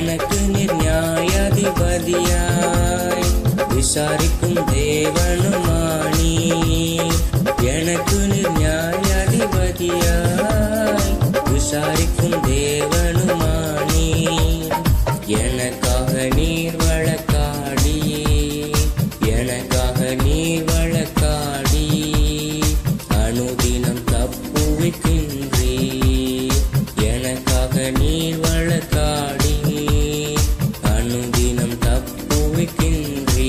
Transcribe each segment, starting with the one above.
எனக்கு நீர் நியாயாதிபதியாய் விசாரிக்கும் தேவனுமானி எனக்கு நீர் நியாயாதிபதியாய் விசாரிக்கும் தேவனுமானி எனக்காக நீர் வழக்காடி எனக்காக நீர் வழக்காடி அனுதினம் தப்புவிக்கின்றே எனக்காக நீர் வழக்காடி அனுதினம் தப்புவிக்கின்றே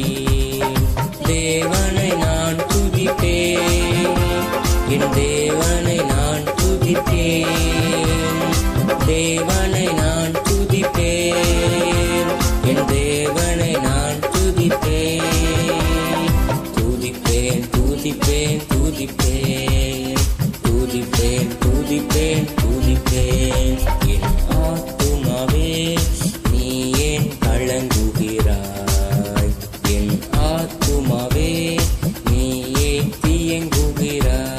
தேவனை நான் துதிப்பேன் என் தேவனை நான் துதிப்பேன் தேவனை நான் துதிப்பேன் என் தேவனை நான் துதிப்பேன் துதிப்பேன் துதிப்பேன் துதிப்பேன் துதிப்பேன் துதிப்பேன் துதிப்பேன் என் ஆத்துமாவே நீ ஏன் கலங்குகிறாய் என் ஆத்துமாவே நீ ஏன் தீயங்குகிறாய்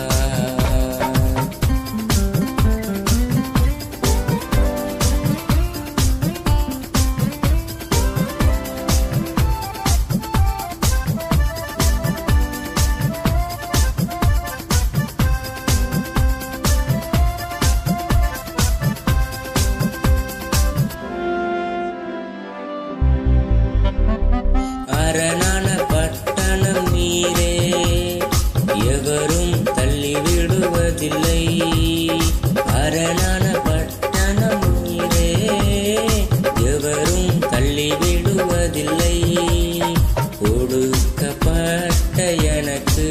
அரணான பட்டணம் நீரே எவரும் தள்ளிவிடுவதில்லை அரணான பட்டணம் நீரே எவரும் தள்ளிவிடுவதில்லை ஒடுக்கப்பட்ட எனக்கு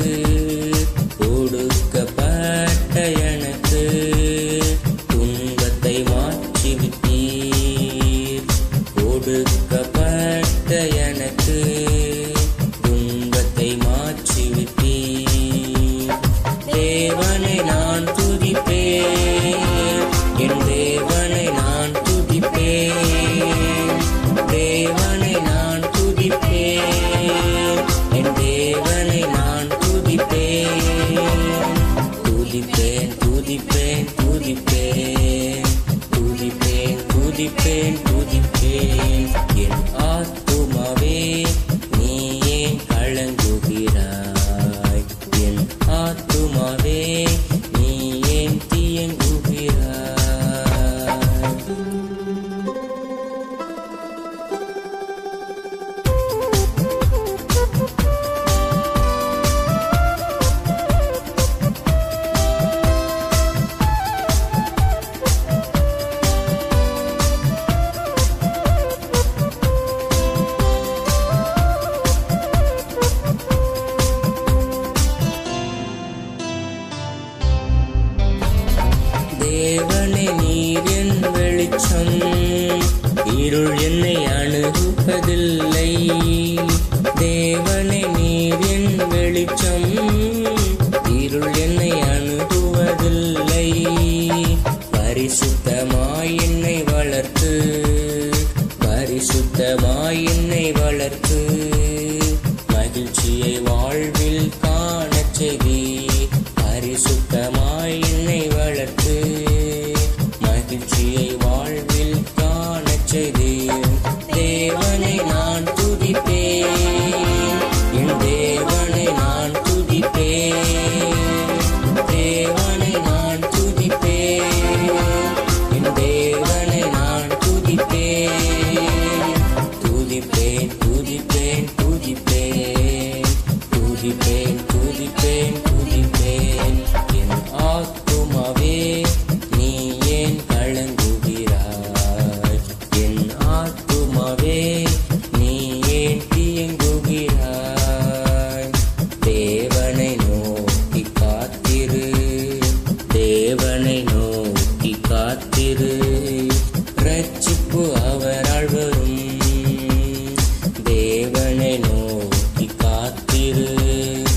ஒடுக்கப்பட்ட எனக்கு துன்பத்தை மாற்றிவிட்டீர் ஒடுக்கப்பட்ட எனக்கு துன்பத்தை மாற்றிவிட்டீர் தேவனை நான் துதிப்பேன் என் தேவனை நான் துதிப்பேன் தேவனை நான் துதிப்பேன் என் தேவனை நான் துதிப்பேன் துதிப்பேன் துதிப்பேன் துதிப்பேன் துதிப்பேன் துதிப்பேன் துதிப்பேன் என் ஆத்துமாவே நீ ஏன் கலங்குகிறாய் என் ஆத்துமாவே நீ ஏன் தீயங்குகிறாய் தேவனே நீர் என் வெளிச்சம் இருள் என்னை அணுகுவதில்லை தேவனே நீர் என் வெளிச்சம் இருள் என்னை அணுகுவதில்லை பரிசுத்தமாய் என்னை வளர்த்து பரிசுத்தமாய் என்னை வளர்த்து மகிழ்ச்சியை வாழ்வில் காணச் செய்தி பரிசுத்தமாய் என்னை வளர்த்து மகிழ்ச்சியை வாழ்வில் காணச் செய்தி தேவனை நான் துதிப்பேன் என் தேவனை நான் துதிப்பேன் தேவனை நான் துதிப்பேன் என் தேவனை நான் துதிப்பேன் துதிப்பேன் துதிப்பேன் துதிப்பேன் துதிப்பேன் துதிப்பேன் துதிப்பேன் என் ஆத்துமாவே நீ ஏன் கலங்குகிறாய் என் ஆத்துமாவே நீ ஏன் தீயங்குகிறாய் தேவனை நோக்கி காத்திரு தேவனை நோக்கி காத்திரு ரட்சிப்பு அவரால் வரும் தேவனை நோக்கி காத்திரு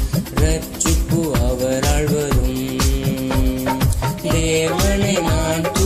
ரட்சிப்பு அவரால் வரும் தேவனை நான்